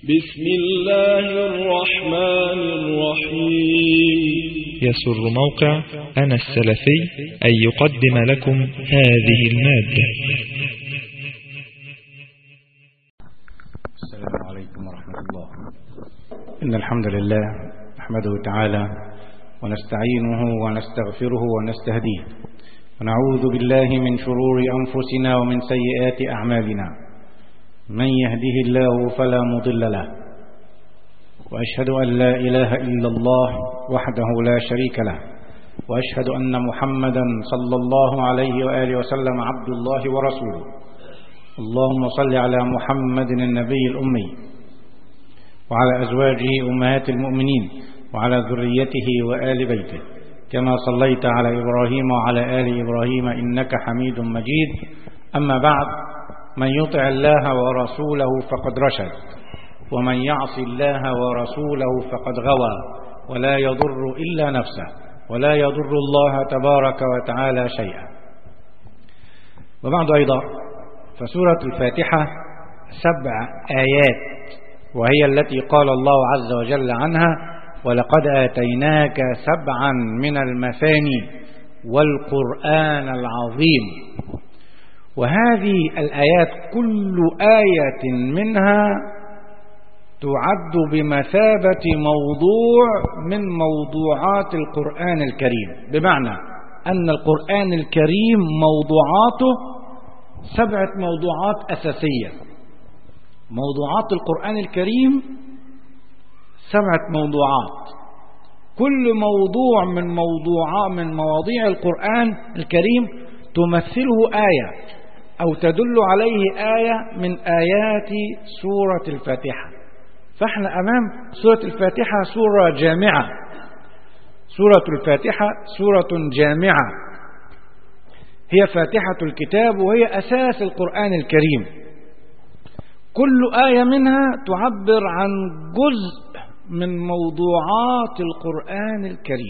بسم الله الرحمن الرحيم يسر موقع أنا السلفي أن يقدم لكم هذه المادة السلام عليكم ورحمة الله إن الحمد لله نحمده تعالى ونستعينه ونستغفره ونستهديه ونعوذ بالله من شرور أنفسنا ومن سيئات أعمالنا من يهده الله فلا مضل له وأشهد أن لا إله إلا الله وحده لا شريك له وأشهد أن محمدا صلى الله عليه وآله وسلم عبد الله ورسوله اللهم صل على محمد النبي الأمي وعلى أزواجه أمهات المؤمنين وعلى ذريته وآل بيته كما صليت على إبراهيم وعلى آل إبراهيم إنك حميد مجيد أما بعد من يطع الله ورسوله فقد رشد ومن يعص الله ورسوله فقد غوى ولا يضر إلا نفسه ولا يضر الله تبارك وتعالى شيئا وبعد أيضا فسورة الفاتحة سبع آيات وهي التي قال الله عز وجل عنها ولقد آتيناك سبعا من المثاني والقرآن العظيم وهذه الآيات كل آية منها تعد بمثابة موضوع من موضوعات القرآن الكريم بمعنى أن القرآن الكريم موضوعاته سبعة موضوعات أساسية موضوعات القرآن الكريم سبعة موضوعات كل موضوع من موضوع من مواضيع القرآن الكريم تمثله آية أو تدل عليه آية من آيات سورة الفاتحة فاحنا أمام سورة الفاتحة سورة جامعة سورة الفاتحة سورة جامعة هي فاتحة الكتاب وهي أساس القرآن الكريم كل آية منها تعبر عن جزء من موضوعات القرآن الكريم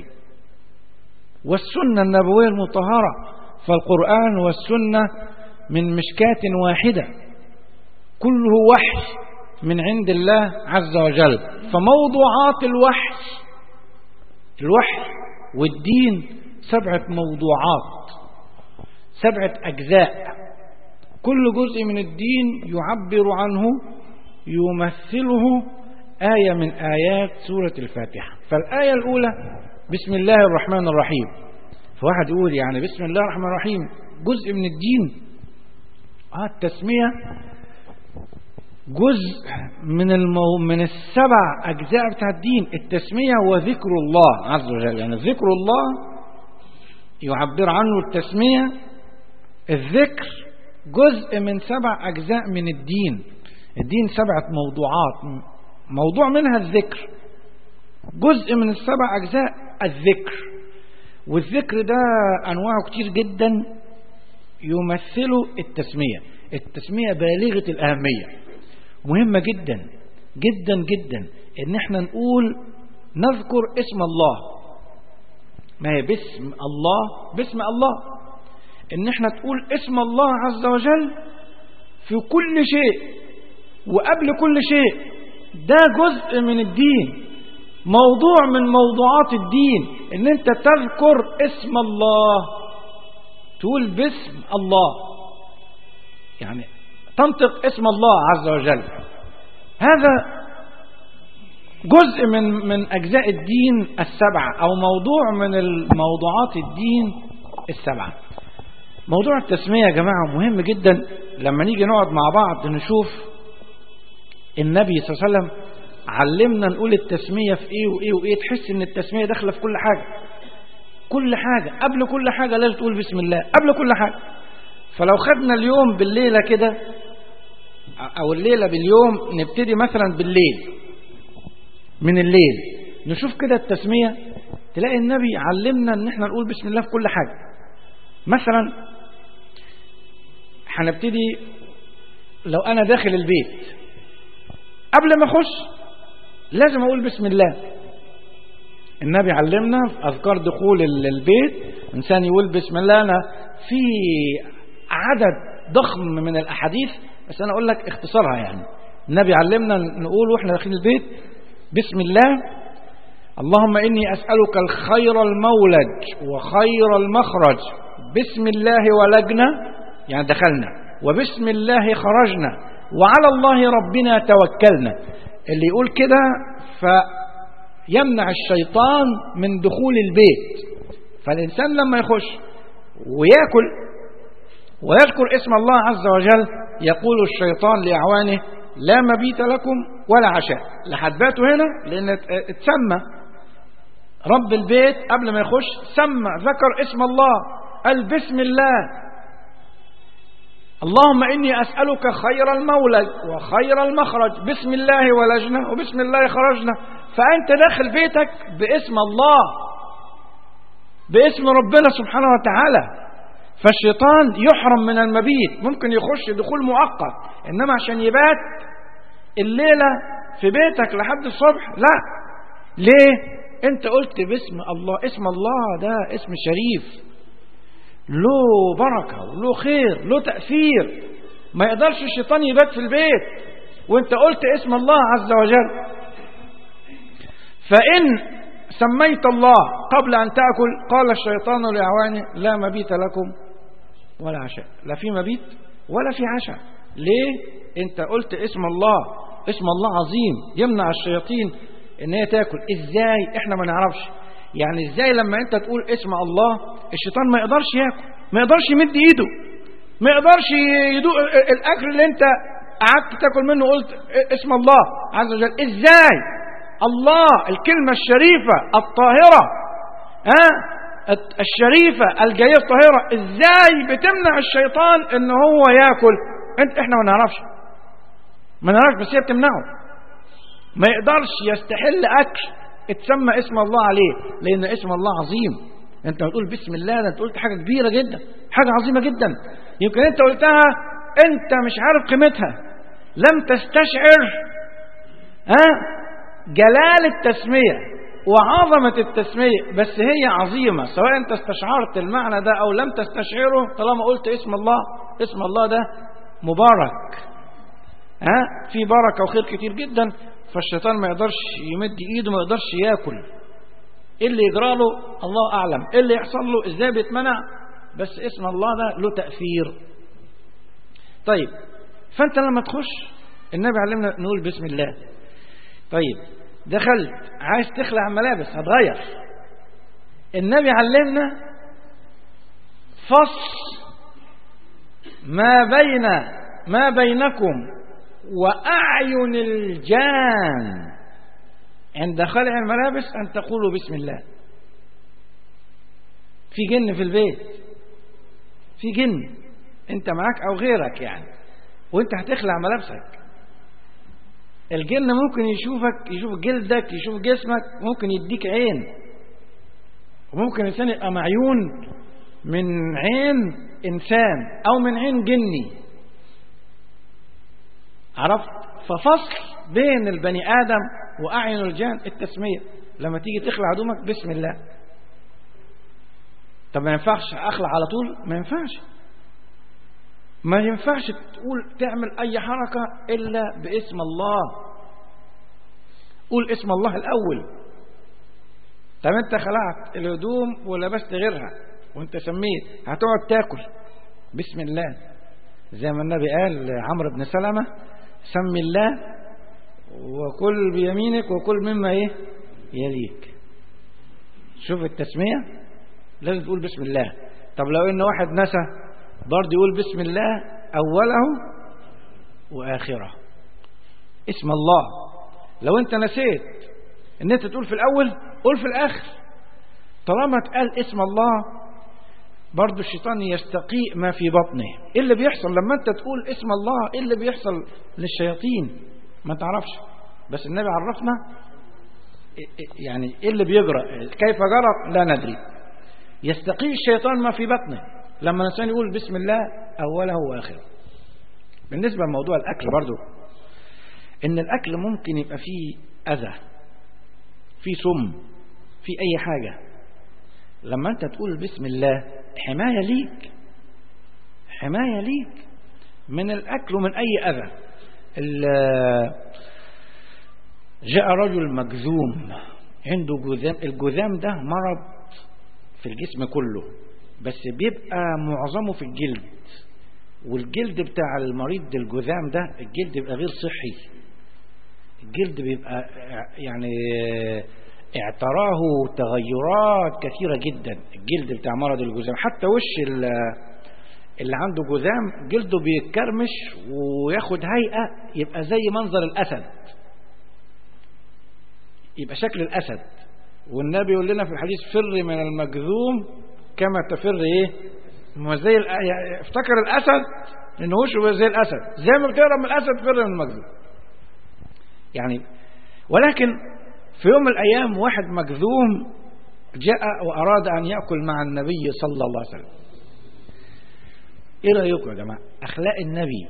والسنة النبوية المطهرة فالقرآن والسنة من مشكاة واحدة كله وحي من عند الله عز وجل فموضوعات الوحي الوحي والدين سبعة موضوعات سبعة أجزاء كل جزء من الدين يعبر عنه يمثله آية من آيات سورة الفاتحة فالآية الأولى بسم الله الرحمن الرحيم فواحد يقول يعني بسم الله الرحمن الرحيم جزء من الدين آه التسمية جزء من المو... من السبع أجزاء بتاع الدين التسمية هو ذكر الله عز وجل يعني ذكر الله يعبر عنه التسمية الذكر جزء من سبع أجزاء من الدين الدين سبعة موضوعات موضوع منها الذكر جزء من السبع أجزاء الذكر والذكر ده أنواعه كتير جدا يمثل التسمية التسمية بالغة الأهمية مهمة جدا جدا جدا ان احنا نقول نذكر اسم الله ما هي باسم الله باسم الله ان احنا تقول اسم الله عز وجل في كل شيء وقبل كل شيء ده جزء من الدين موضوع من موضوعات الدين ان انت تذكر اسم الله تقول باسم الله يعني تنطق اسم الله عز وجل هذا جزء من من اجزاء الدين السبعه او موضوع من الموضوعات الدين السبعه موضوع التسميه يا جماعه مهم جدا لما نيجي نقعد مع بعض نشوف النبي صلى الله عليه وسلم علمنا نقول التسميه في ايه وايه وايه تحس ان التسميه داخله في كل حاجه كل حاجه قبل كل حاجه لازم تقول بسم الله قبل كل حاجه فلو خدنا اليوم بالليله كده او الليله باليوم نبتدي مثلا بالليل من الليل نشوف كده التسميه تلاقي النبي علمنا ان احنا نقول بسم الله في كل حاجه مثلا هنبتدي لو انا داخل البيت قبل ما اخش لازم اقول بسم الله النبي علمنا في اذكار دخول البيت انسان يقول بسم الله انا في عدد ضخم من الاحاديث بس انا اقول لك اختصارها يعني النبي علمنا نقول واحنا داخلين البيت بسم الله اللهم إني أسألك الخير المولج وخير المخرج بسم الله ولجنا يعني دخلنا وبسم الله خرجنا وعلى الله ربنا توكلنا اللي يقول كده فيمنع الشيطان من دخول البيت فالإنسان لما يخش ويأكل ويذكر اسم الله عز وجل يقول الشيطان لأعوانه لا مبيت لكم ولا عشاء لحد باتوا هنا لأن اتسمى رب البيت قبل ما يخش سمى ذكر اسم الله قال بسم الله اللهم إني أسألك خير المولد وخير المخرج بسم الله ولجنا وبسم الله خرجنا فأنت داخل بيتك باسم الله باسم ربنا سبحانه وتعالى فالشيطان يحرم من المبيت ممكن يخش دخول مؤقت إنما عشان يبات الليلة في بيتك لحد الصبح لا ليه انت قلت باسم الله اسم الله ده اسم شريف له بركة وله خير له تأثير ما يقدرش الشيطان يبات في البيت وانت قلت اسم الله عز وجل فإن سميت الله قبل أن تأكل قال الشيطان لأعوانه لا مبيت لكم ولا عشاء لا في مبيت ولا في عشاء ليه انت قلت اسم الله اسم الله عظيم يمنع الشياطين ان هي تاكل ازاي احنا ما نعرفش يعني ازاي لما انت تقول اسم الله الشيطان ما يقدرش ياكل ما يقدرش يمد ايده ما يقدرش يدوق الاكل اللي انت قعدت تاكل منه قلت اسم الله عز وجل ازاي الله الكلمة الشريفة الطاهرة ها الشريفة الجاية الطاهرة ازاي بتمنع الشيطان ان هو ياكل انت احنا ما نعرفش ما نعرفش بس هي بتمنعه ما يقدرش يستحل اكل اتسمى اسم الله عليه لان اسم الله عظيم انت بتقول بسم الله ده انت قلت حاجه كبيره جدا حاجه عظيمه جدا يمكن انت قلتها انت مش عارف قيمتها لم تستشعر ها جلال التسميه وعظمه التسميه بس هي عظيمه سواء انت استشعرت المعنى ده او لم تستشعره طالما قلت اسم الله اسم الله ده مبارك ها في بركه وخير كتير جدا فالشيطان ما يقدرش يمد ايده ما يقدرش ياكل ايه اللي يجرى له الله اعلم ايه اللي يحصل له ازاي بيتمنع بس اسم الله ده له تاثير طيب فانت لما تخش النبي علمنا نقول بسم الله طيب دخلت عايز تخلع ملابس هتغير النبي علمنا فصل ما بين ما بينكم وأعين الجان عند خلع الملابس أن تقولوا بسم الله في جن في البيت في جن انت معاك او غيرك يعني وانت هتخلع ملابسك الجن ممكن يشوفك يشوف جلدك يشوف جسمك ممكن يديك عين وممكن الانسان يبقى معيون من عين انسان او من عين جني عرفت ففصل بين البني ادم واعين الجان التسميه لما تيجي تخلع هدومك بسم الله طب ما ينفعش اخلع على طول ما ينفعش ما ينفعش تقول تعمل اي حركه الا باسم الله قول اسم الله الاول طب انت خلعت الهدوم ولبست غيرها وانت سميت هتقعد تاكل بسم الله زي ما النبي قال لعمرو بن سلمه سم الله وكل بيمينك وكل مما ايه يليك شوف التسميه لازم تقول بسم الله طب لو ان واحد نسى برضه يقول بسم الله اوله واخره اسم الله لو انت نسيت ان انت تقول في الاول قول في الاخر طالما اتقال اسم الله برضه الشيطان يستقيء ما في بطنه ايه اللي بيحصل لما انت تقول اسم الله ايه اللي بيحصل للشياطين ما تعرفش بس النبي عرفنا يعني ايه اللي بيجرى كيف جرى لا ندري يستقيء الشيطان ما في بطنه لما الانسان يقول بسم الله اوله واخره بالنسبه لموضوع الاكل برضو ان الاكل ممكن يبقى فيه اذى فيه سم في اي حاجه لما انت تقول بسم الله حمايه ليك حمايه ليك من الاكل ومن اي اذى ال- جاء رجل مجذوم عنده جذام الجذام ده مرض في الجسم كله بس بيبقى معظمه في الجلد والجلد بتاع المريض الجذام ده الجلد بيبقى غير صحي الجلد بيبقى يعني اعتراه تغيرات كثيرة جدا الجلد بتاع مرض الجذام حتى وش ال- اللي عنده جذام جلده بيتكرمش وياخد هيئة يبقى زي منظر الأسد يبقى شكل الأسد والنبي يقول لنا في الحديث فر من المجذوم كما تفر ايه ما هو زي الأ- يعني افتكر الأسد ان وشه بقى زي الأسد زي ما بتهرب من الأسد فر من المجذوم يعني ولكن في يوم من الأيام واحد مجذوم جاء وأراد أن يأكل مع النبي صلى الله عليه وسلم ايه رأيكم يا جماعة أخلاق النبي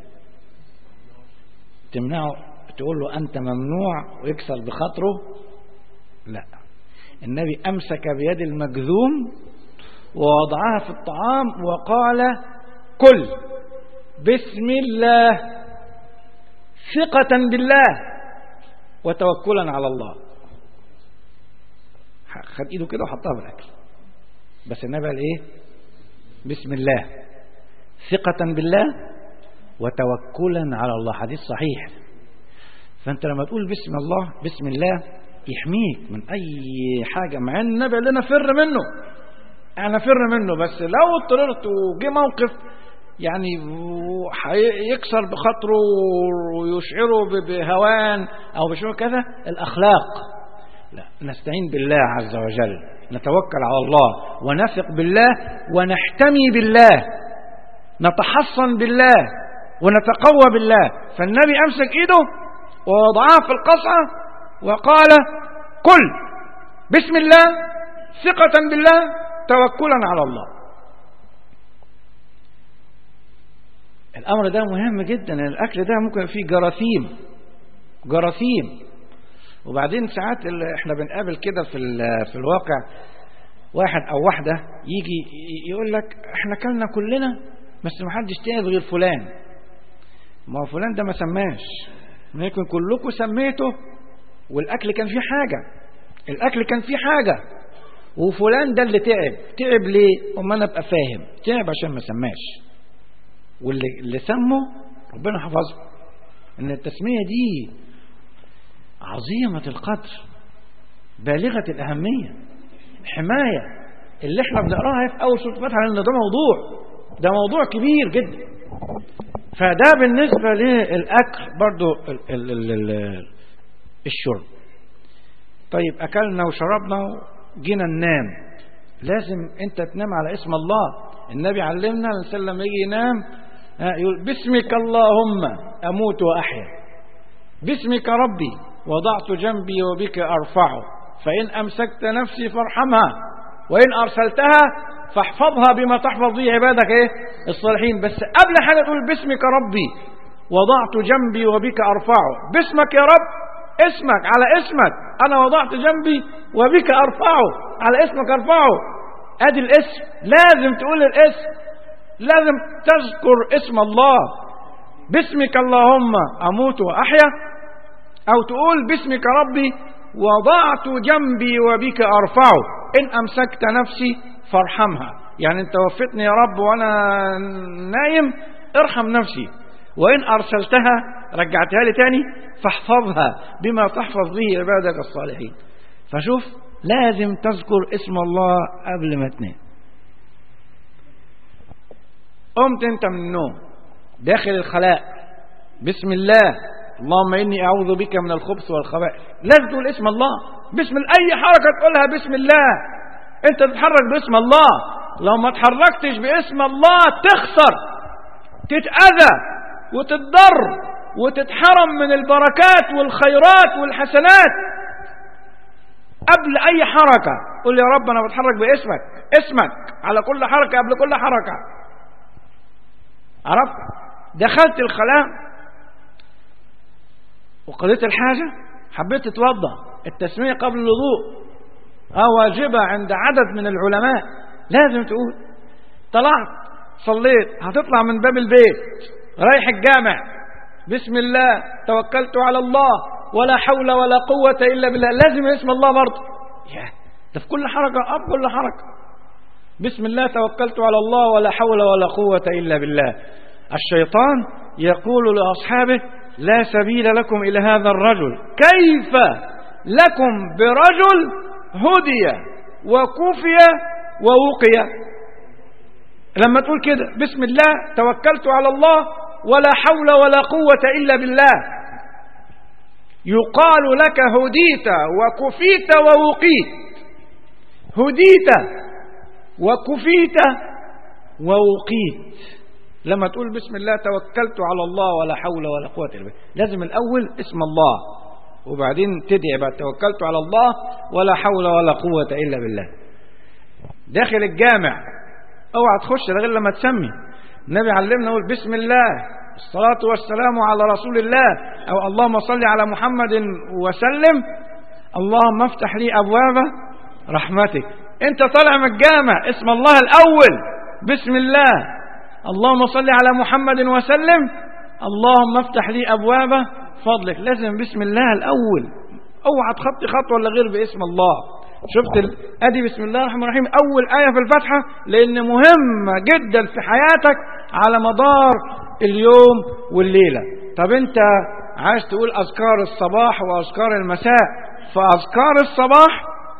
تمنعه تقول له أنت ممنوع ويكسر بخاطره لا النبي أمسك بيد المجذوم ووضعها في الطعام وقال كل بسم الله ثقة بالله وتوكلا على الله خد ايده كده وحطها في الاكل بس النبي قال ايه بسم الله ثقة بالله وتوكلا على الله حديث صحيح فانت لما تقول بسم الله بسم الله يحميك من اي حاجة مع ان النبي قال لنا فر منه انا فر منه بس لو اضطررت وجه موقف يعني يكسر بخاطره ويشعره ب- بهوان او بشيء كذا الاخلاق لا نستعين بالله عز وجل نتوكل على الله ونثق بالله ونحتمي بالله نتحصن بالله ونتقوى بالله فالنبي امسك ايده ووضعها في القصعه وقال كل بسم الله ثقة بالله توكلا على الله الأمر ده مهم جدا الأكل ده ممكن فيه جراثيم جراثيم وبعدين ساعات ال- احنا بنقابل كده في ال- في الواقع واحد او واحده يجي ي- يقول لك احنا كلنا كلنا بس ما حدش تاني غير فلان ما هو فلان ده ما سماش ممكن كلكم سميته والاكل كان فيه حاجه الاكل كان فيه حاجه وفلان ده اللي تعب تعب ليه وما انا ابقى فاهم تعب عشان ما سماش واللي اللي سمه ربنا حفظه ان التسميه دي عظيمه القدر بالغه الاهميه حمايه اللي احنا بنقراها في اول سوره الفاتحه لان ده موضوع ده موضوع كبير جدا فده بالنسبه للاكل برضو ال ال ال ال الشرب طيب اكلنا وشربنا جينا ننام لازم انت تنام على اسم الله النبي علمنا الانسان لما يجي ينام ها، يقول باسمك اللهم اموت واحيا باسمك ربي وضعت جنبي وبك ارفعه فان امسكت نفسي فارحمها وان ارسلتها فاحفظها بما تحفظ به عبادك ايه الصالحين بس قبل حاجه تقول باسمك ربي وضعت جنبي وبك ارفعه باسمك يا رب اسمك على اسمك انا وضعت جنبي وبك ارفعه على اسمك ارفعه ادي الاسم لازم تقول الاسم لازم تذكر اسم الله باسمك اللهم اموت واحيا او تقول باسمك ربي وضعت جنبي وبك ارفعه ان امسكت نفسي فارحمها يعني انت وفقتني يا رب وانا نايم ارحم نفسي وان ارسلتها رجعتها لي تاني فاحفظها بما تحفظ به عبادك الصالحين فشوف لازم تذكر اسم الله قبل ما تنام قمت انت من النوم داخل الخلاء بسم الله اللهم اني اعوذ بك من الخبث والخبائث لازم تقول اسم الله بسم اي حركه تقولها بسم الله انت تتحرك باسم الله لو ما اتحركتش باسم الله تخسر تتاذى وتتضر وتتحرم من البركات والخيرات والحسنات قبل اي حركه قول يا رب انا بتحرك باسمك اسمك على كل حركه قبل كل حركه عرفت دخلت الخلاء وقضيت الحاجة حبيت تتوضا التسمية قبل الوضوء اه واجبة عند عدد من العلماء لازم تقول طلعت صليت هتطلع من باب البيت رايح الجامع بسم الله توكلت على الله ولا حول ولا قوة إلا بالله لازم اسم الله برضه يا ده في كل حركة أب كل حركة بسم الله توكلت على الله ولا حول ولا قوة إلا بالله الشيطان يقول لأصحابه لا سبيل لكم إلى هذا الرجل كيف لكم برجل هدي وكفي ووقي لما تقول كده بسم الله توكلت على الله ولا حول ولا قوة إلا بالله يقال لك هديت وكفيت ووقيت هديت وكفيت ووقيت لما تقول بسم الله توكلت على الله ولا حول ولا قوة إلا بالله لازم الأول اسم الله وبعدين تدعي بعد توكلت على الله ولا حول ولا قوة إلا بالله داخل الجامع اوعى تخش غير لما تسمي النبي علمنا نقول بسم الله الصلاة والسلام على رسول الله أو اللهم صل على محمد وسلم اللهم افتح لي أبواب رحمتك انت طالع من الجامع اسم الله الأول بسم الله اللهم صل على محمد وسلم اللهم افتح لي أبواب فضلك لازم بسم الله الأول اوعى تخطي خطوة ولا غير باسم الله شفت ال... ادي بسم الله الرحمن الرحيم اول آية في الفاتحة لان مهمة جدا في حياتك على مدار اليوم والليلة طب انت عايز تقول اذكار الصباح واذكار المساء فاذكار الصباح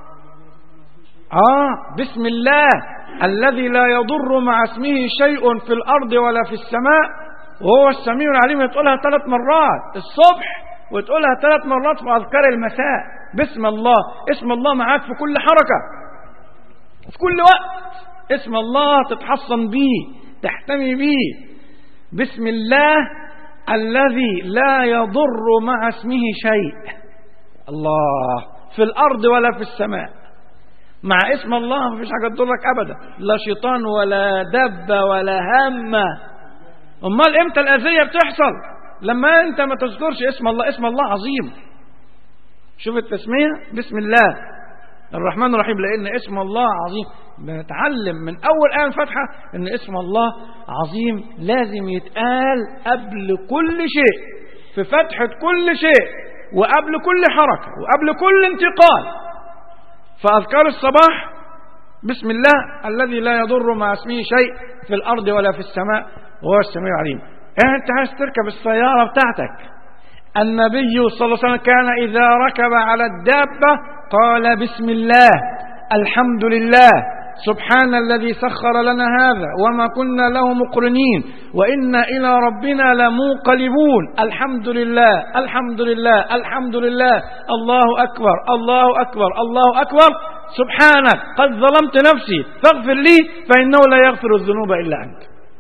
اه بسم الله الذي لا يضر مع اسمه شيء في الارض ولا في السماء وهو السميع العليم تقولها ثلاث مرات الصبح وتقولها ثلاث مرات في اذكار المساء باسم الله اسم الله معاك في كل حركة في كل وقت اسم الله تتحصن به تحتمي به بسم الله الذي لا يضر مع اسمه شيء الله في الأرض ولا في السماء مع اسم الله ما فيش حاجة تضرك أبدا لا شيطان ولا دبة ولا همة أمال إمتى الأذية بتحصل لما أنت ما تذكرش اسم الله اسم الله عظيم شوف التسمية بسم الله الرحمن الرحيم لأن اسم الله عظيم بنتعلم من أول آية الفاتحة أن اسم الله عظيم لازم يتقال قبل كل شيء في فتحة كل شيء وقبل كل حركة وقبل كل انتقال فأذكار الصباح بسم الله الذي لا يضر مع اسمه شيء في الأرض ولا في السماء وهو السميع العليم أنت عايز تركب السيارة بتاعتك النبي صلى الله عليه وسلم كان إذا ركب على الدابة قال بسم الله الحمد لله سبحان الذي سخر لنا هذا وما كنا له مقرنين وإنا إلى ربنا لمنقلبون الحمد لله الحمد لله الحمد لله الله أكبر الله أكبر الله أكبر سبحانك قد ظلمت نفسي فاغفر لي فإنه لا يغفر الذنوب إلا أنت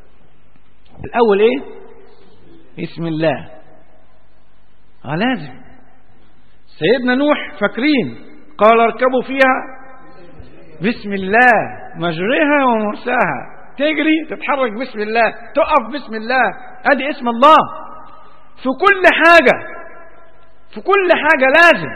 الأول إيه بسم الله آه لازم سيدنا نوح فاكرين قال اركبوا فيها بسم الله مجريها ومرساها تجري تتحرك بسم الله تقف بسم الله ادي اسم الله في كل حاجة في كل حاجة لازم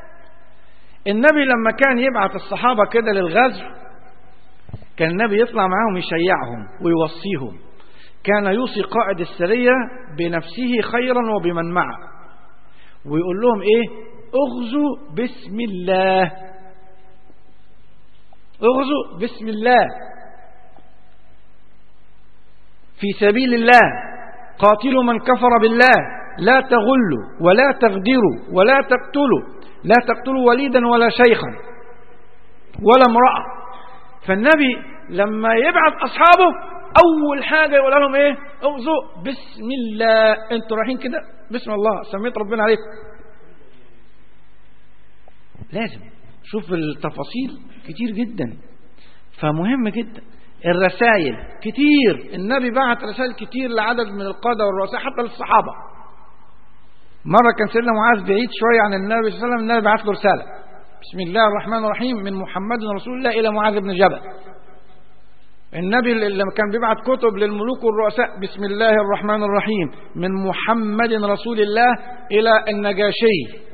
النبي لما كان يبعث الصحابة كده للغزو كان النبي يطلع معاهم يشيعهم ويوصيهم كان يوصي قائد السرية بنفسه خيرا وبمن معه ويقول لهم ايه اغزوا بسم الله اغزوا بسم الله في سبيل الله قاتلوا من كفر بالله لا تغلوا ولا تغدروا ولا تقتلوا لا تقتلوا وليدا ولا شيخا ولا امرأة فالنبي لما يبعث أصحابه أول حاجة يقول لهم إيه اغزوا بسم الله أنتوا رايحين كده بسم الله سميت ربنا عليكم لازم شوف التفاصيل كتير جدا فمهم جدا الرسائل كتير النبي بعت رسائل كتير لعدد من القادة والرؤساء حتى للصحابة مرة كان سيدنا معاذ بعيد شوية عن النبي صلى الله عليه وسلم النبي بعت له رسالة بسم الله الرحمن الرحيم من محمد رسول الله إلى معاذ بن جبل النبي لما كان بيبعت كتب للملوك والرؤساء بسم الله الرحمن الرحيم من محمد رسول الله إلى النجاشي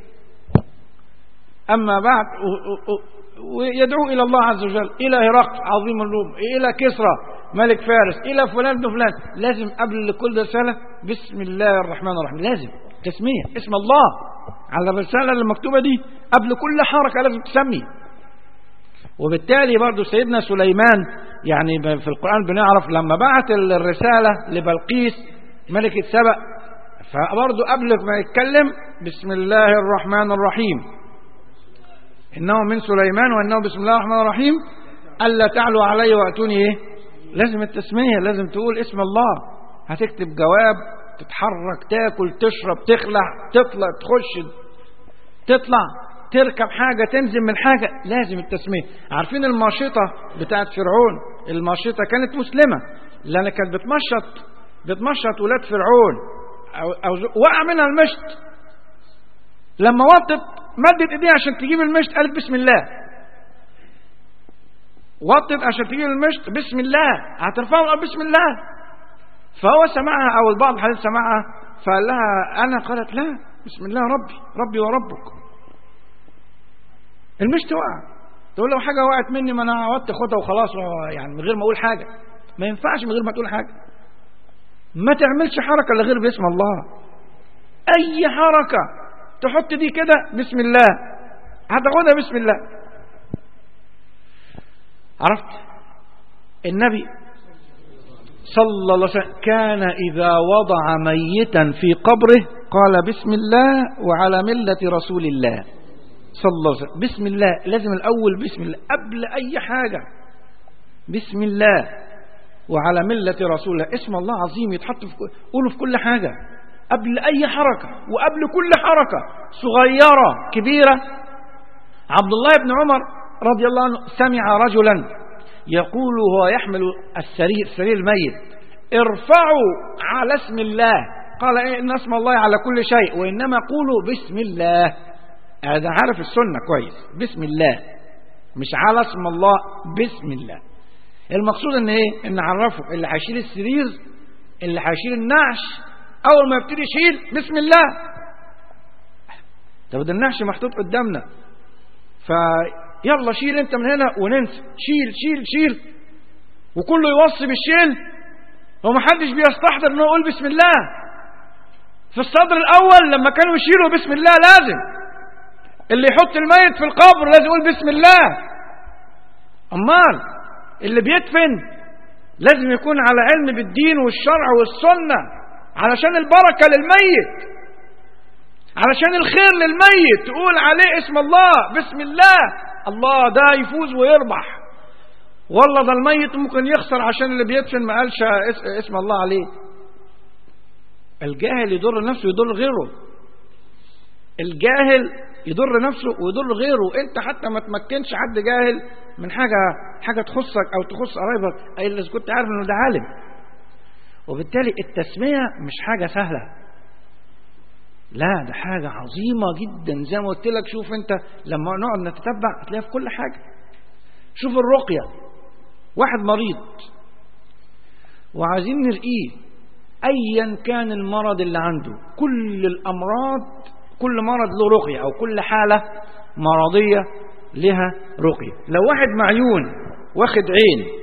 أما بعد ويدعو إلى الله عز وجل إلى هرقل عظيم الروم إلى كسرى ملك فارس إلى فلان بن فلان لازم قبل كل رسالة بسم الله الرحمن الرحيم لازم تسمية اسم الله على الرسالة المكتوبة دي قبل كل حركة لازم تسمي وبالتالي برضو سيدنا سليمان يعني في القرآن بنعرف لما بعت الرسالة لبلقيس ملكة سبأ فبرضو قبل ما يتكلم بسم الله الرحمن الرحيم إنه من سليمان وإنه بسم الله الرحمن الرحيم ألا تعلوا علي وأتوني إيه لازم التسمية لازم تقول اسم الله هتكتب جواب تتحرك تاكل تشرب تخلع تطلع تخش تطلع تركب حاجة تنزل من حاجة لازم التسمية عارفين الماشطة بتاعت فرعون الماشطة كانت مسلمة لأن كانت بتمشط بتمشط ولاد فرعون أو, أو وقع منها المشط لما وطت مدت ايديها عشان تجيب المشط قالت بسم الله وطت عشان تجيب المشط بسم الله هترفعه بسم الله فهو سمعها او البعض الحديث سمعها فقال لها انا قالت لا بسم الله ربي ربي وربك المشط وقع تقول له حاجه وقعت مني ما انا عودت اخدها وخلاص يعني من غير ما اقول حاجه ما ينفعش من غير ما تقول حاجه ما تعملش حركه الا غير باسم الله اي حركه تحط دي كده بسم الله هتاخدها بسم الله عرفت النبي صلى الله عليه وسلم كان إذا وضع ميتا في قبره قال بسم الله وعلى ملة رسول الله صلى الله عليه وسلم بسم الله لازم الأول بسم الله قبل أي حاجة بسم الله وعلى ملة رسول الله اسم الله عظيم يتحط في قوله في كل حاجة قبل أي حركة وقبل كل حركة صغيرة كبيرة عبد الله بن عمر رضي الله عنه سمع رجلا يقول هو يحمل السرير سرير الميت ارفعوا على اسم الله قال إيه إن اسم الله على كل شيء وإنما قولوا بسم الله هذا عارف السنة كويس بسم الله مش على اسم الله بسم الله المقصود ان ايه ان نعرفه اللي هيشيل السرير اللي هيشيل النعش اول ما يبتدي يشيل بسم الله طب ده النعش محطوط قدامنا فيلا شيل انت من هنا وننسى شيل شيل شيل وكله يوصي بالشيل ومحدش بيستحضر انه يقول بسم الله في الصدر الاول لما كانوا يشيلوا بسم الله لازم اللي يحط الميت في القبر لازم يقول بسم الله امال اللي بيدفن لازم يكون على علم بالدين والشرع والسنه علشان البركه للميت علشان الخير للميت تقول عليه اسم الله بسم الله الله ده يفوز ويربح والله ده الميت ممكن يخسر عشان اللي بيدفن ما قالش اسم الله عليه الجاهل يضر نفسه ويضر غيره الجاهل يضر نفسه ويضر غيره انت حتى ما تمكنش حد جاهل من حاجة حاجة تخصك او تخص قرايبك الا اذا كنت عارف انه ده عالم وبالتالي التسمية مش حاجة سهلة لا ده حاجة عظيمة جدا زي ما قلت لك شوف انت لما نقعد نتتبع هتلاقيها في كل حاجة شوف الرقية واحد مريض وعايزين نرقيه ايا كان المرض اللي عنده كل الامراض كل مرض له رقية او كل حالة مرضية لها رقية لو واحد معيون واخد عين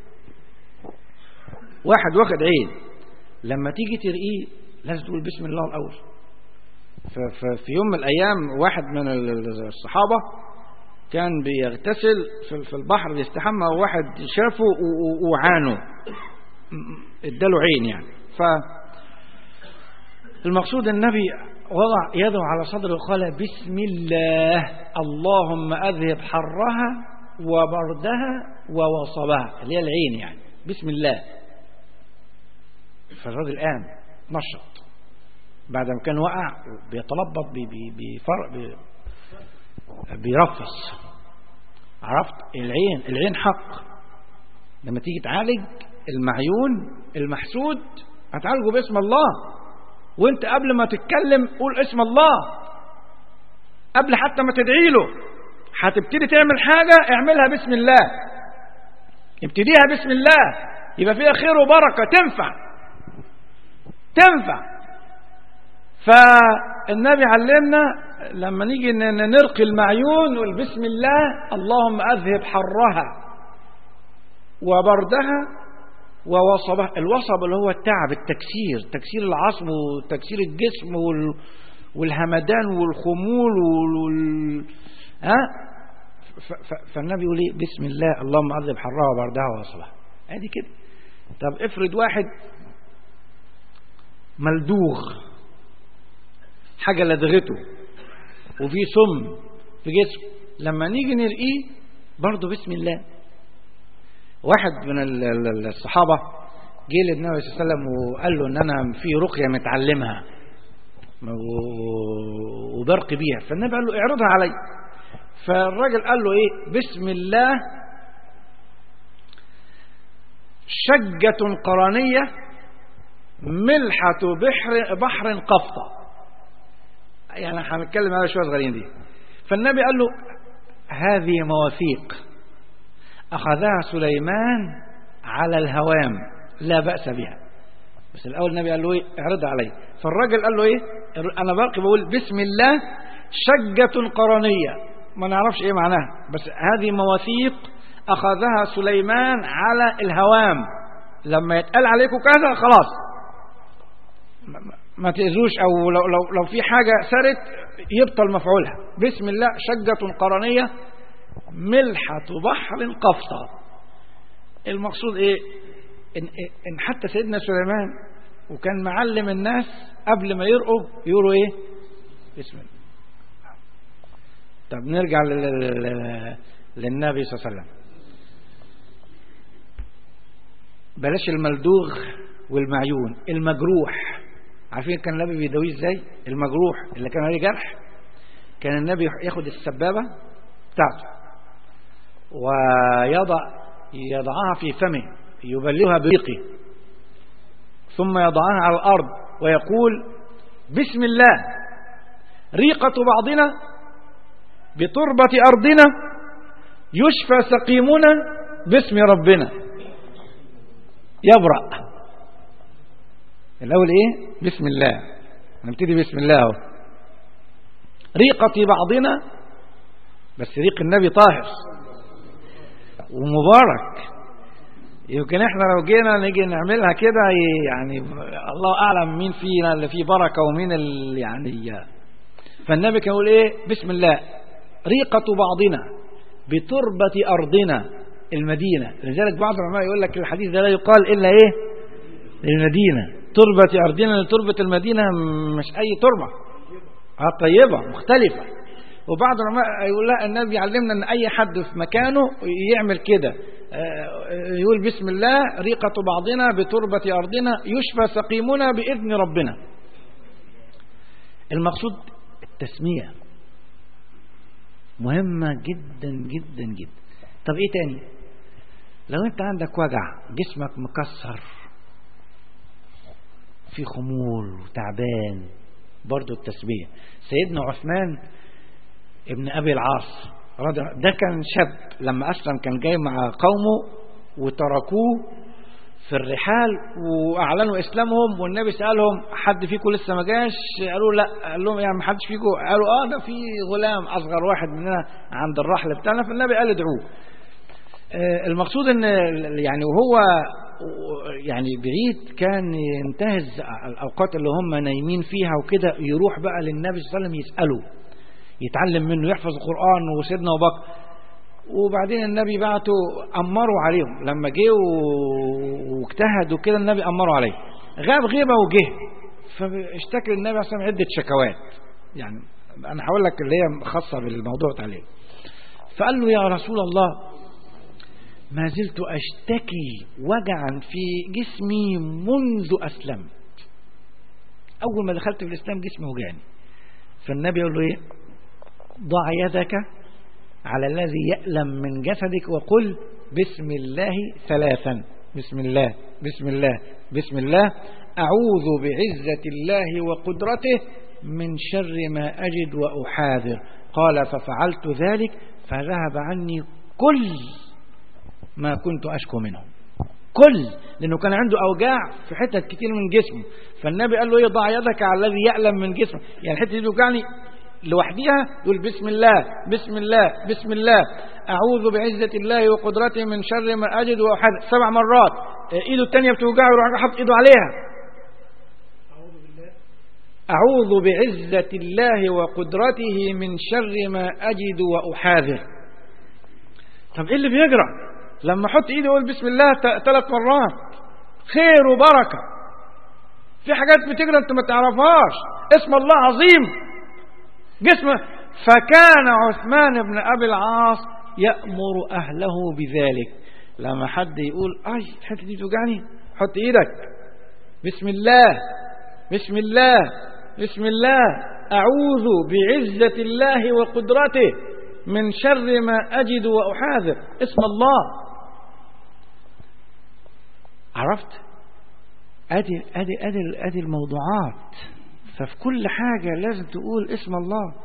واحد واخد عين لما تيجي ترقيه لازم تقول بسم الله الاول ففي يوم من الايام واحد من الصحابه كان بيغتسل في البحر بيستحمى وواحد شافه وعانه اداله عين يعني ف المقصود النبي وضع يده على صدره وقال بسم الله اللهم اذهب حرها وبردها ووصبها اللي هي العين يعني بسم الله فالراجل قام نشط بعد ما كان وقع بيتلبط بي بي بيفرق بي بيرفص عرفت العين العين حق لما تيجي تعالج المعيون المحسود هتعالجه باسم الله وانت قبل ما تتكلم قول اسم الله قبل حتى ما تدعي له هتبتدي تعمل حاجة اعملها باسم الله ابتديها باسم الله يبقى فيها خير وبركة تنفع تنفع فالنبي علمنا لما نيجي نرقي المعيون نقول بسم الله اللهم اذهب حرها وبردها ووصبه الوصب اللي هو التعب التكسير تكسير العصب وتكسير الجسم وال والهمدان والخمول وال ها ف- ف- فالنبي يقول ايه بسم الله اللهم عذب حرها وبردها ووصبها ادي كده طب افرض واحد ملدوغ حاجة لدغته وفي سم في جسمه لما نيجي نرقيه برضه بسم الله واحد من ال- ال- الصحابة جه للنبي صلى الله عليه وسلم وقال له ان انا في رقية متعلمها و- وبرق بيها فالنبي قال له اعرضها علي فالراجل قال له ايه بسم الله شجة قرنية ملحة بحر بحر قفطة يعني هنتكلم على شوية صغيرين دي فالنبي قال له هذه مواثيق أخذها سليمان على الهوام لا بأس بها بس الأول النبي قال له إيه اعرضها علي فالراجل قال له إيه أنا برقي بقول بسم الله شجة قرنية ما نعرفش إيه معناها بس هذه مواثيق أخذها سليمان على الهوام لما يتقال عليكم كذا خلاص ما- ما- ما تأذوش أو لو, لو, لو في حاجة سرت يبطل مفعولها بسم الله شجة قرنية ملحة بحر قفطة المقصود ايه إن, إن حتى سيدنا سليمان وكان معلم الناس قبل ما يرقوا يقولوا ايه بسم الله طب نرجع لل- لل- للنبي صلى الله عليه وسلم بلاش الملدوغ والمعيون المجروح عارفين كان النبي بيداويه ازاي المجروح اللي كان عليه جرح كان النبي ياخد السبابة بتاعته ويضع يضعها في فمه يبلغها بريقه ثم يضعها على الأرض ويقول بسم الله ريقة بعضنا بتربة أرضنا يشفى سقيمنا باسم ربنا يبرأ الأول إيه بسم الله نبتدي بسم الله اهو ريقة بعضنا بس ريق النبي طاهر ومبارك يمكن احنا لو جينا نيجي نعملها كده يعني الله اعلم مين فينا اللي فيه بركه ومين اللي يعني فالنبي كان يقول ايه بسم الله ريقة بعضنا بتربة ارضنا المدينة لذلك بعض العلماء يقول لك الحديث ده لا يقال الا ايه للمدينة تربة ارضنا لتربة المدينة مش اي تربة اه طيبة مختلفة وبعض العلماء يقول لا النبي يعلمنا ان اي حد في مكانه يعمل كده يقول بسم الله ريقة بعضنا بتربة أرضنا يشفى سقيمنا بإذن ربنا المقصود التسمية مهمة جدا جدا جدا طب ايه تاني لو انت عندك وجع جسمك مكسر في خمول وتعبان برضو التسمية سيدنا عثمان ابن أبي العاص رضي ده كان شاب لما أسلم كان جاي مع قومه وتركوه في الرحال وأعلنوا إسلامهم والنبي سألهم حد فيكم لسه ما جاش قالوا لا قال لهم يعني ما حدش فيكم قالوا اه ده في غلام أصغر واحد مننا عند الرحل بتاعنا فالنبي قال ادعوه آه المقصود ان يعني وهو يعني بعيد كان ينتهز الأوقات اللي هم نايمين فيها وكده يروح بقى للنبي صلى الله عليه وسلم يسأله يتعلم منه يحفظ القرآن وسيدنا أبو بكر وبعدين النبي بعته أمروا عليهم لما جه واجتهد وكده النبي أمروا عليه غاب غيبة وجه فاشتكى النبي عليه الصلاة عدة شكوات يعني أنا هقول لك اللي هي خاصة بالموضوع عليه فقال له يا رسول الله ما زلت أشتكي وجعا في جسمي منذ أسلمت أول ما دخلت في الإسلام جسمي وجعني فالنبي يقول له إيه ضع يدك على الذي يألم من جسدك وقل بسم الله ثلاثا بسم الله بسم الله بسم الله أعوذ بعزة الله وقدرته من شر ما أجد وأحاذر قال ففعلت ذلك فذهب عني كل ما كنت أشكو منه كل لأنه كان عنده أوجاع في حتت كتير من جسمه فالنبي قال له ايه ضع يدك على الذي يألم من جسمه يعني الحتة دي بيوجعني لوحديها يقول بسم الله بسم الله بسم الله أعوذ بعزة الله وقدرته من شر ما أجد وأحد سبع مرات ايده التانية بتوجعه يروح حاطط ايده عليها أعوذ بعزة الله وقدرته من شر ما أجد وأحاذر طب إيه اللي بيجرى لما أحط إيدي أقول بسم الله ثلاث مرات خير وبركة في حاجات بتجرى أنت ما تعرفهاش اسم الله عظيم جسم فكان عثمان بن أبي العاص يأمر أهله بذلك لما حد يقول أي الحتة دي توجعني حط إيدك بسم الله بسم الله بسم الله أعوذ بعزة الله وقدرته من شر ما أجد وأحاذر اسم الله عرفت أدي, أدي, أدي, أدي الموضوعات ففي كل حاجة لازم تقول اسم الله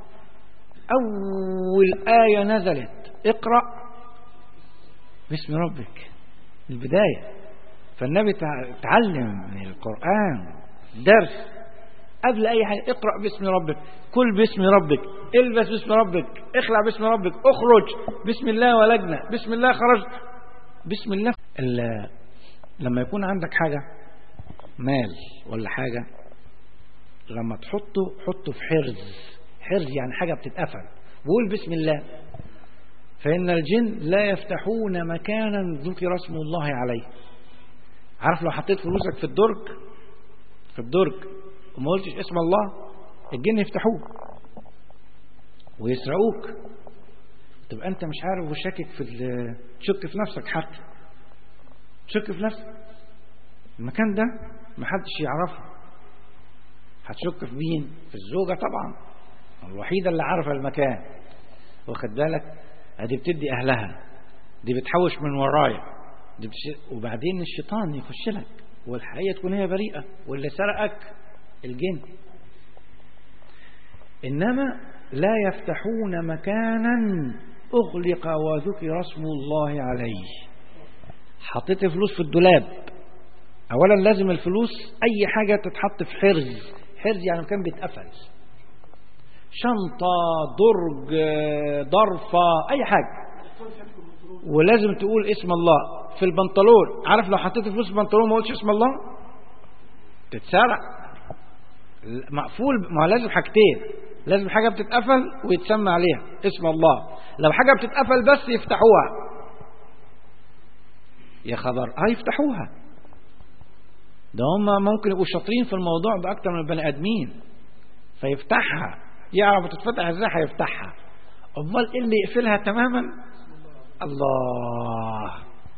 أول آية نزلت اقرأ باسم ربك البداية فالنبي تعلم من القرآن درس قبل أي حاجة اقرأ باسم ربك كل باسم ربك البس باسم ربك اخلع باسم ربك اخرج بسم الله ولجنا بسم الله خرج بسم الله لما يكون عندك حاجة مال ولا حاجة لما تحطه حطه في حرز حرز يعني حاجة بتتقفل وقول بسم الله فإن الجن لا يفتحون مكانا ذكر اسم الله عليه عارف لو حطيت فلوسك في الدرج في الدرج وما قلتش اسم الله الجن يفتحوه ويسرقوك تبقى انت مش عارف وشاكك في تشك في نفسك حتى تشك في نفسك المكان ده محدش يعرفه هتشك في مين في الزوجة طبعا الوحيدة اللي عارفة المكان واخد بالك ادي بتدي اهلها دي بتحوش من ورايا دي بتش... وبعدين الشيطان يخش لك والحقيقة تكون هي بريئة واللي سرقك الجن إنما لا يفتحون مكانا أغلق وذكر اسم الله عليه حطيت فلوس في الدولاب أولا لازم الفلوس أي حاجة تتحط في حرز حرز يعني مكان بيتقفل شنطة درج ضرفة أي حاجة ولازم تقول اسم الله في البنطلون عارف لو حطيت فلوس في البنطلون ما قلتش اسم الله تتسرق مقفول ما لازم حاجتين لازم حاجة بتتقفل ويتسمى عليها اسم الله لو حاجة بتتقفل بس يفتحوها يا خبر اه يفتحوها ده هم ممكن يبقوا شاطرين في الموضوع ده اكتر من البني ادمين فيفتحها يعرف تتفتح ازاي هيفتحها امال ايه اللي يقفلها تماما الله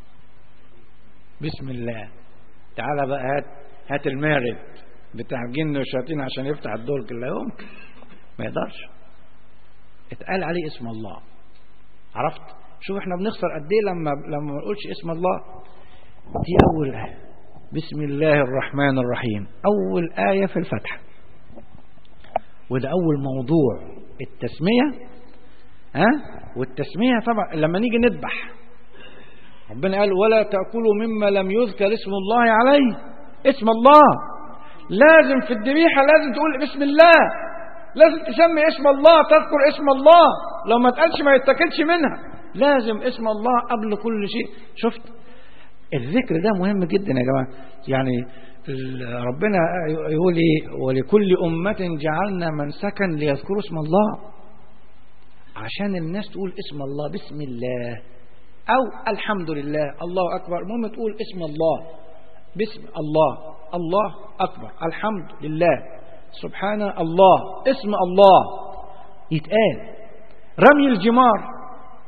بسم الله تعالى بقى هات هات المارد بتاع جن وشياطين عشان يفتح الدرج لا يمكن ما يقدرش اتقال عليه اسم الله عرفت شوف احنا بنخسر قد ايه لما لما ما نقولش اسم الله دي اول ايه بسم الله الرحمن الرحيم اول ايه في الفتح وده اول موضوع التسميه ها والتسميه طبعا لما نيجي نذبح ربنا قال ولا تاكلوا مما لم يذكر اسم الله عليه اسم الله لازم في الذبيحه لازم تقول بسم الله لازم تسمي اسم الله تذكر اسم الله لو ما تقالش ما يتاكلش منها لازم اسم الله قبل كل شيء شفت الذكر ده مهم جدا يا جماعه يعني ربنا يقول ايه ولكل أمة جعلنا منسكا ليذكروا اسم الله عشان الناس تقول اسم الله بسم الله أو الحمد لله الله أكبر المهم تقول اسم الله باسم الله الله أكبر الحمد لله سبحان الله اسم الله يتقال رمي الجمار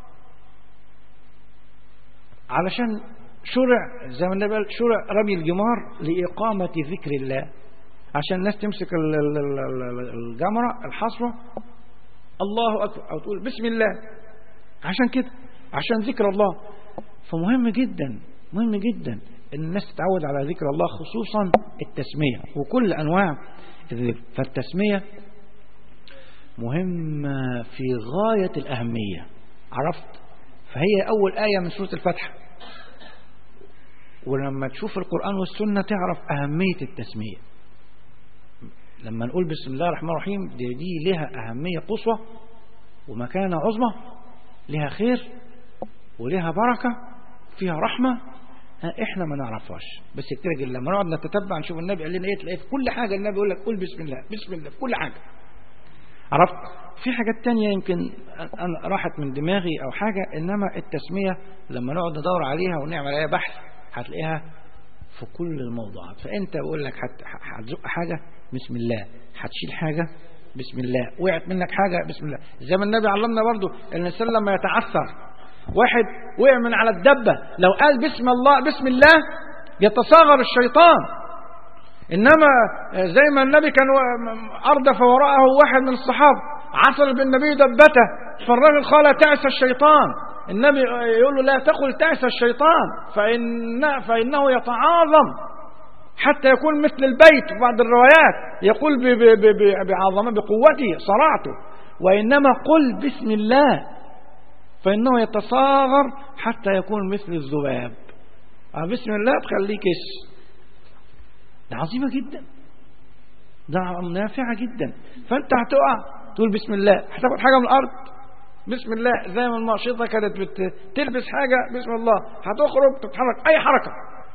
علشان شرع زي ما النبي قال شرع رمي الجمار لإقامة ذكر الله عشان الناس تمسك الجمرة الحصوة الله أكبر أو تقول بسم الله عشان كده عشان ذكر الله فمهم جدا مهم جدا ان الناس تتعود على ذكر الله خصوصا التسمية وكل أنواع الذكر فالتسمية مهمة في غاية الأهمية عرفت فهي أول آية من سورة الفتح ولما تشوف القرآن والسنة تعرف أهمية التسمية لما نقول بسم الله الرحمن الرحيم دي, دي لها أهمية قصوى ومكانة عظمى لها خير ولها بركة فيها رحمة احنا ما نعرفهاش بس كتير جدا لما نقعد نتتبع نشوف النبي قال لنا ايه تلاقيه في كل حاجه النبي يقول لك قول بسم الله بسم الله في كل حاجه عرفت في حاجات تانية يمكن أنا راحت من دماغي أو حاجة إنما التسمية لما نقعد ندور عليها ونعمل عليها بحث هتلاقيها في كل الموضوعات فأنت بقول لك هتزق حاجة بسم الله هتشيل حاجة بسم الله وقعت منك حاجة بسم الله زي ما النبي علمنا برضو ان الانسان لما يتعثر واحد وقع من على الدبة لو قال بسم الله بسم الله يتصاغر الشيطان إنما زي ما النبي كان أردف وراءه واحد من الصحابة عصر بالنبي دبته فالرجل قال تعس الشيطان النبي يقول له لا تقل تعس الشيطان فإن فإنه يتعاظم حتى يكون مثل البيت في بعض الروايات يقول بعظمه بقوته صرعته وإنما قل بسم الله فإنه يتصاغر حتى يكون مثل الذباب بسم الله تخليك ده عظيمة جدا ده نافعة جدا فأنت هتقع تقول بسم الله هتاخد حاجة من الأرض بسم الله زي ما الماشطة كانت بتلبس حاجة بسم الله هتخرج تتحرك أي حركة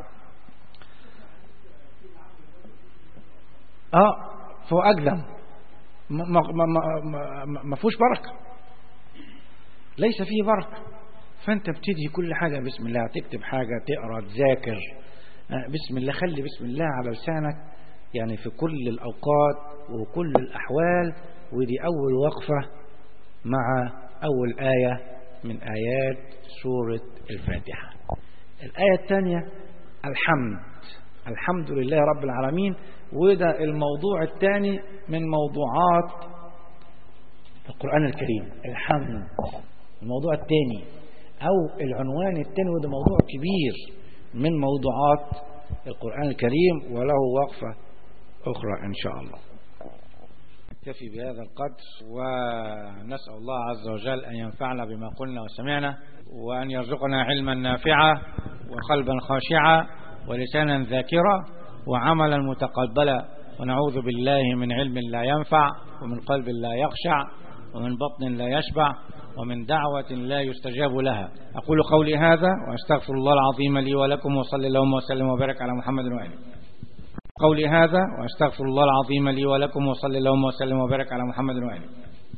اه فهو أقدم ما, ما, ما, ما, ما فيهوش بركة ليس فيه بركة فأنت بتدي كل حاجة بسم الله تكتب حاجة تقرأ تذاكر بسم الله خلي بسم الله على لسانك يعني في كل الأوقات وكل الأحوال ودي أول وقفة مع أول آية من آيات سورة الفاتحة الآية الثانية الحمد الحمد لله رب العالمين وده الموضوع الثاني من موضوعات القرآن الكريم الحمد الموضوع الثاني أو العنوان الثاني وده موضوع كبير من موضوعات القرآن الكريم وله وقفة أخرى إن شاء الله نكتفي بهذا القدر ونسأل الله عز وجل أن ينفعنا بما قلنا وسمعنا وأن يرزقنا علما نافعا وقلبا خاشعا ولسانا ذاكرا وعملا متقبلا ونعوذ بالله من علم لا ينفع ومن قلب لا يخشع ومن بطن لا يشبع ومن دعوة لا يستجاب لها أقول قولي هذا وأستغفر الله العظيم لي ولكم وصلى اللهم وسلم وبارك على محمد وآله قولي هذا وأستغفر الله العظيم لي ولكم وصلى اللهم وسلم وبارك على محمد وآله